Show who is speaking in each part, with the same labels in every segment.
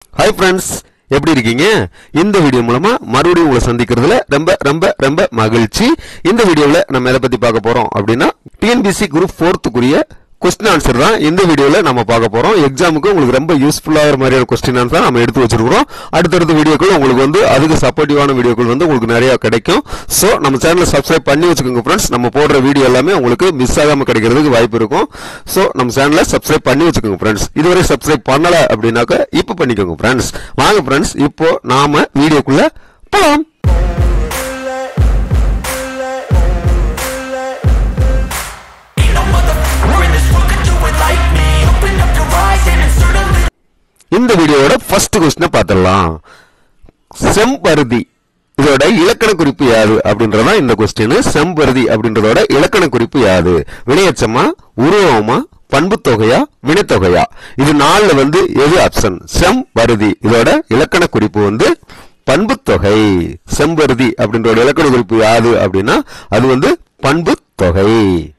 Speaker 1: hi friends எப்படி இருக்கீங்க இந்த வீடியோ மூலமா மறுபடியும் உங்களை சந்திக்கிறதுல ரொம்ப ரொம்ப ரொம்ப மகிழ்ச்சி இந்த வீடியோவில் நம்ம எதை பத்தி பார்க்க போறோம் அப்படின்னா டிஎன்பிசி குரூப் ஃபோர்த்துக்குரிய கொஸ்டின் ஆன்சர் தான் இந்த வீடியோவில் நம்ம பார்க்க போறோம் எக்ஸாமுக்கு உங்களுக்கு ரொம்ப யூஸ்ஃபுல்லாகிற மாதிரியான கொஸ்டின் ஆன்சர் நம்ம எடுத்து வச்சிருக்கிறோம் அடுத்தடுத்த வீடியோக்கள் உங்களுக்கு வந்து அதுக்கு சப்போர்ட்டிவான வீடியோக்கள் வந்து உங்களுக்கு நிறைய கிடைக்கும் ஸோ நம்ம சேனலை சப்ஸ்கிரைப் பண்ணி வச்சுக்கோங்க ஃப்ரெண்ட்ஸ் நம்ம போடுற வீடியோ எல்லாமே உங்களுக்கு மிஸ் ஆகாம கிடைக்கிறதுக்கு வாய்ப்பு இருக்கும் ஸோ நம்ம சேனலை சப்ஸ்கிரைப் பண்ணி வச்சுக்கோங்க ஃப்ரெண்ட்ஸ் இதுவரை சப்ஸ்கிரைப் பண்ணல அப்படின்னாக்க இப்போ பண்ணிக்கோங்க ஃப்ரெண்ட்ஸ் வாங்க ஃப்ரெண்ட்ஸ் இப்போ நாம வீடியோக்குள்ள போலாம்
Speaker 2: Ain't no motherfucker in this world could do it like me Open up your eyes and insert a little
Speaker 1: இந்த வீடியோவோட ஃபர்ஸ்ட் கொஸ்டினை பார்த்துடலாம் செம்பருதி இதோட இலக்கண குறிப்பு யாது அப்படின்றதான் இந்த கொஸ்டின் செம்பருதி அப்படின்றதோட இலக்கண குறிப்பு யாது வினையச்சமா உருவமா பண்பு தொகையா வினைத்தொகையா இது நாலுல வந்து எது ஆப்ஷன் செம்பருதி இதோட இலக்கண குறிப்பு வந்து பண்பு தொகை செம்பருதி அப்படின்றோட இலக்கண குறிப்பு யாது அப்படின்னா அது வந்து பண்பு தொகை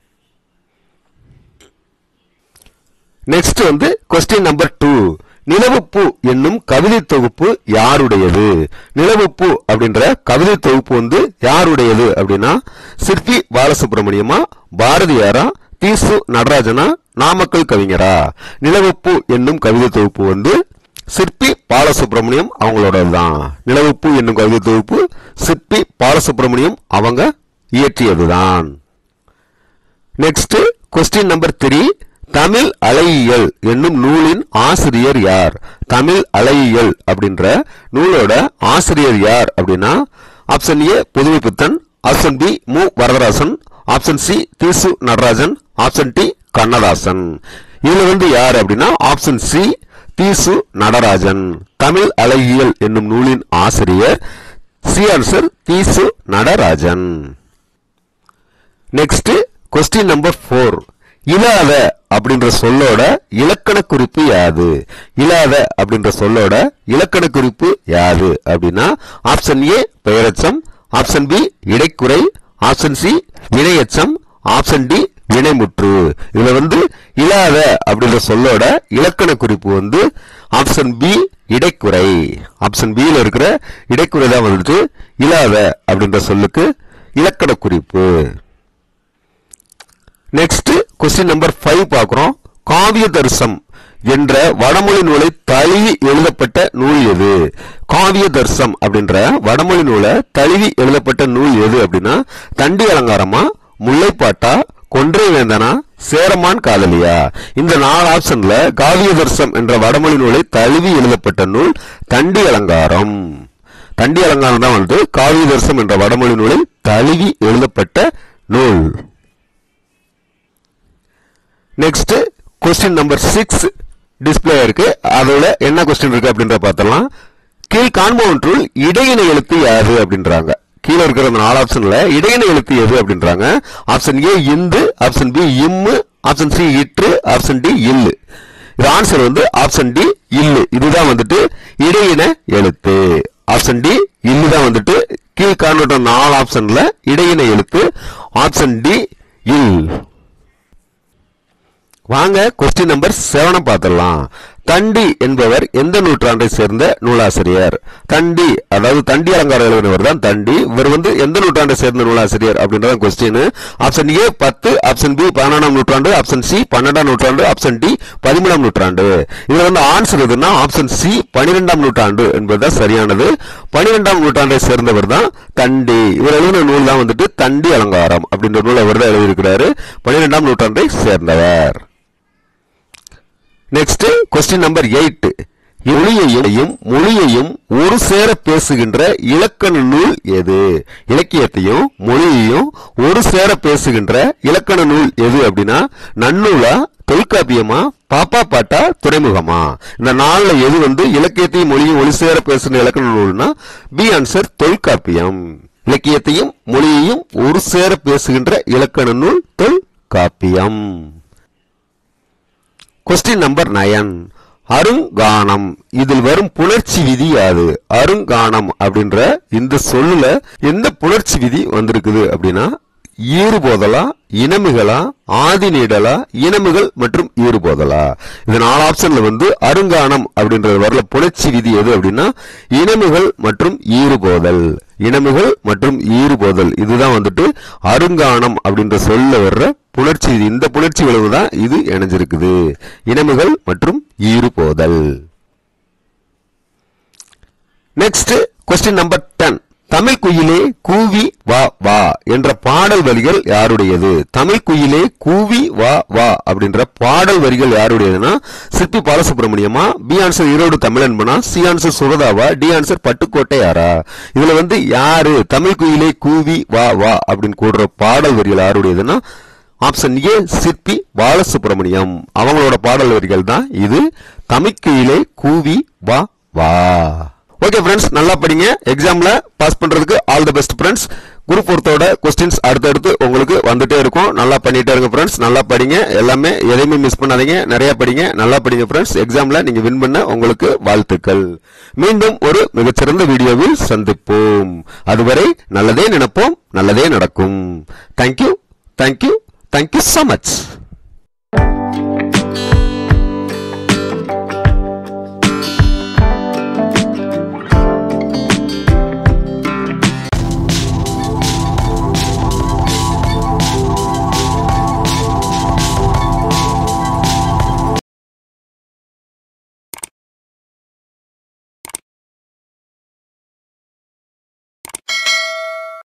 Speaker 1: நெக்ஸ்ட் வந்து கொஸ்டின் நம்பர் டூ நிலவுப்பூ என்னும் கவிதை தொகுப்பு யாருடையது நிலவுப்பூ அப்படின்ற கவிதை தொகுப்பு வந்து யாருடையது அப்படின்னா சிற்பி பாலசுப்ரமணியமா பாரதியாரா தீசு நடராஜனா நாமக்கல் கவிஞரா நிலவுப்பூ என்னும் கவிதை தொகுப்பு வந்து சிற்பி பாலசுப்ரமணியம் அவங்களோட தான் நிலவுப்பூ என்னும் கவிதை தொகுப்பு சிற்பி பாலசுப்ரமணியம் அவங்க இயற்றியதுதான் next question number three Tamil அலையியல் என்னும் நூலின் ஆசிரியர் யார் தமிழ் அலையியல் அப்படின்ற நூலோட ஆசிரியர் யார் அப்படின்னா ஆப்ஷன் ஏ புதுமை புத்தன் option B Mu Varadarasan option C Tisu Natarajan option D Kannadasan இதுல வந்து யார் அப்படின்னா ஆப்ஷன் சி தீசு நடராஜன் தமிழ் அலையியல் என்னும் நூலின் ஆசிரியர் C answer Tisu Natarajan next question number four இல்லாத அப்படின்ற சொல்லோட இலக்கண குறிப்பு யாது இல்லாத அப்படின்ற சொல்லோட இலக்கண குறிப்பு யாது அப்படின்னா ஆப்ஷன் ஏ பெயரச்சம் ஆப்ஷன் பி இடைக்குறை ஆப்ஷன் சி வினையச்சம் ஆப்ஷன் டி வினைமுற்று இதுல வந்து இல்லாத அப்படின்ற சொல்லோட இலக்கண குறிப்பு வந்து ஆப்ஷன் பி இடைக்குறை ஆப்ஷன் பியில் இருக்கிற இடைக்குறை தான் வந்துட்டு இல்லாத அப்படின்ற சொல்லுக்கு இலக்கண குறிப்பு நெக்ஸ்ட் கொஸ்டின் நம்பர் ஃபைவ் பார்க்குறோம் காவிய தர்சம் என்ற வடமொழி நூலை தழுவி எழுதப்பட்ட நூல் எது காவிய தர்சம் அப்படின்ற வடமொழி நூலை தழுவி எழுதப்பட்ட நூல் எது அப்படின்னா தண்டி அலங்காரமா முல்லைப்பாட்டா கொன்றை வேந்தனா சேரமான் காதலியா இந்த நாலு ஆப்ஷன்ல காவிய தர்சம் என்ற வடமொழி நூலை தழுவி எழுதப்பட்ட நூல் தண்டி அலங்காரம் தண்டி அலங்காரம் தான் வந்து காவிய தர்சம் என்ற வடமொழி நூலை தழுவி எழுதப்பட்ட நூல் next question number six display இருக்கு அதோட என்ன கொஸ்டின் இருக்கு அப்படின்ற பார்த்தலாம் கீழ் காண்பவற்றுள் இடையின எழுத்து யாது அப்படின்றாங்க கீழே இருக்கிற அந்த நாலு ஆப்ஷன்ல இடையின எழுத்து எது அப்படின்றாங்க ஆப்ஷன் ஏ இந்து ஆப்ஷன் பி இம்மு ஆப்ஷன் சி இற்று ஆப்ஷன் டி இல்லு இது ஆன்சர் வந்து ஆப்ஷன் டி இல்லு இதுதான் வந்துட்டு இடையின எழுத்து ஆப்ஷன் டி இல்லு தான் வந்துட்டு கீழ் காண்பற்ற நாலு ஆப்ஷன்ல இடையின எழுத்து ஆப்ஷன் டி இல் வாங்க கொஸ்டின் நம்பர் செவனை பார்த்துடலாம் தண்டி என்பவர் எந்த நூற்றாண்டை சேர்ந்த நூலாசிரியர் தண்டி அதாவது தண்டி அலங்காரம் எழுதினவர் தான் தண்டி இவர் வந்து எந்த நூற்றாண்டை சேர்ந்த நூலாசிரியர் அப்படின்றத கொஸ்டின் ஆப்ஷன் ஏ பத்து ஆப்ஷன் பி பதினொன்றாம் நூற்றாண்டு ஆப்ஷன் சி பன்னெண்டாம் நூற்றாண்டு ஆப்ஷன் டி பதிமூணாம் நூற்றாண்டு இதுல வந்து ஆன்சர் எதுன்னா ஆப்ஷன் சி பனிரெண்டாம் நூற்றாண்டு என்பதுதான் சரியானது பனிரெண்டாம் நூற்றாண்டை சேர்ந்தவர் தான் தண்டி இவர் எழுதின நூல் தான் வந்துட்டு தண்டி அலங்காரம் அப்படின்ற நூல் அவர் தான் எழுதியிருக்கிறாரு பனிரெண்டாம் நூற்றாண்டை சேர்ந்தவர் நெக்ஸ்ட் கொஸ்டின் நம்பர் எயிட் மொழியையும் மொழியையும் ஒரு சேர பேசுகின்ற இலக்கண நூல் எது இலக்கியத்தையும் மொழியையும் ஒரு சேர பேசுகின்ற இலக்கண நூல் எது அப்படின்னா நன்னூலா தொல்காப்பியமா பாப்பா பாட்டா துறைமுகமா இந்த நாள்ல எது வந்து இலக்கியத்தையும் மொழியும் ஒரு சேர பேசுகிற இலக்கண நூல்னா பி ஆன்சர் தொல்காப்பியம் இலக்கியத்தையும் மொழியையும் ஒரு சேர பேசுகின்ற இலக்கண நூல் தொல்காப்பியம் கொஸ்டின் நம்பர் நயன் அருங்கானம் இதில் வரும் புணர்ச்சி விதி யாது அருங்கானம் அப்படின்ற இந்த சொல்லுல எந்த புணர்ச்சி விதி வந்திருக்குது அப்படின்னா ஈறுபோதலா இனமிகளா ஆதி நீடலா இனமிகள் மற்றும் ஈறுபோதலா இந்த நாலு ஆப்ஷன்ல வந்து அருங்கானம் அப்படின்றது வரல புணர்ச்சி விதி எது அப்படின்னா இனமிகள் மற்றும் ஈறுபோதல் இனமிகள் மற்றும் ஈறுபோதல் இதுதான் வந்துட்டு அருங்கானம் அப்படின்ற சொல்ல வர்ற புணர்ச்சி விதி இந்த புணர்ச்சி விளைவு தான் இது இணைஞ்சிருக்குது இனமிகள் மற்றும் ஈறுபோதல் next question number ten Tamil குயிலே கூவி வா வா என்ற பாடல் வரிகள் யாருடையது தமிழ் குயிலே கூவி வா வா அப்படின்ற பாடல் வரிகள் யாருடையதுன்னா சிற்பி பாலசுப்ரமணியமா பி ஆன்சர் ஈரோடு தமிழன்பனா சி ஆன்சர் சுரதாவா டி ஆன்சர் பட்டுக்கோட்டை யாரா இதுல வந்து யாரு தமிழ் குயிலே கூவி வா வா அப்படின்னு கூடுற பாடல் வரிகள் யாருடையதுன்னா ஆப்ஷன் ஏ சிற்பி பாலசுப்ரமணியம் அவங்களோட பாடல் வரிகள் தான் இது தமிழ்குயிலே கூவி வா வா ஓகே ஃப்ரெண்ட்ஸ் நல்லா படிங்க எக்ஸாம்ல பாஸ் பண்றதுக்கு all the best friends group ஃபோர்த்தோட கொஸ்டின்ஸ் அடுத்தடுத்து உங்களுக்கு வந்துட்டே இருக்கும் நல்லா பண்ணிட்டே இருங்க ஃப்ரெண்ட்ஸ் நல்லா படிங்க எல்லாமே எதையுமே மிஸ் பண்ணாதீங்க நிறைய படிங்க நல்லா படிங்க ஃப்ரெண்ட்ஸ் எக்ஸாம்ல நீங்க வின் பண்ண உங்களுக்கு வாழ்த்துக்கள் மீண்டும் ஒரு மிகச்சிறந்த வீடியோவில் சந்திப்போம் அதுவரை நல்லதே நினைப்போம் நல்லதே நடக்கும் thank you thank you thank you so much